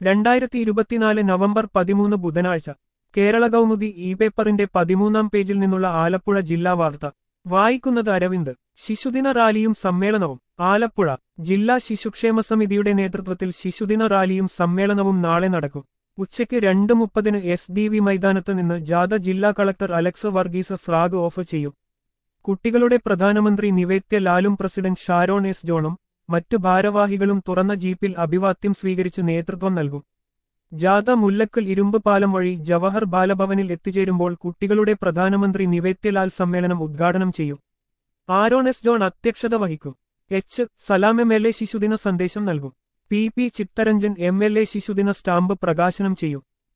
രണ്ടായിരത്തി ഇരുപത്തിനാല് നവംബർ പതിമൂന്ന് ബുധനാഴ്ച കേരള കൗമുദി ഇ പേപ്പറിന്റെ പതിമൂന്നാം പേജിൽ നിന്നുള്ള ആലപ്പുഴ ജില്ലാ വാർത്ത വായിക്കുന്നത് അരവിന്ദ് ശിശുദിന റാലിയും സമ്മേളനവും ആലപ്പുഴ ജില്ലാ ശിശുക്ഷേമ സമിതിയുടെ നേതൃത്വത്തിൽ ശിശുദിന റാലിയും സമ്മേളനവും നാളെ നടക്കും ഉച്ചയ്ക്ക് രണ്ട് മുപ്പതിന് എസ് ഡി വി മൈതാനത്ത് നിന്ന് ജാഥ ജില്ലാ collector Alex Varghese flag off ചെയ്യും കുട്ടികളുടെ പ്രധാനമന്ത്രി നിവേദ്യ ലാലും പ്രസിഡന്റ് ഷാരോൺ എസ് ജോണും മറ്റു ഭാരവാഹികളും തുറന്ന ജീപ്പിൽ അഭിവാദ്യം സ്വീകരിച്ച് നേതൃത്വം നൽകും ജാഥ മുല്ലക്കൽ ഇരുമ്പ് പാലം വഴി ജവഹർ ബാലഭവനിൽ എത്തിച്ചേരുമ്പോൾ കുട്ടികളുടെ പ്രധാനമന്ത്രി നിവേദ്യലാൽ സമ്മേളനം ഉദ്ഘാടനം ചെയ്യും ആരോൺ എസ് ജോൺ അധ്യക്ഷത വഹിക്കും H Salam M L A ശിശുദിന സന്ദേശം നൽകും P P Chittaranjan M L A ശിശുദിന സ്റ്റാമ്പ് പ്രകാശനം ചെയ്യും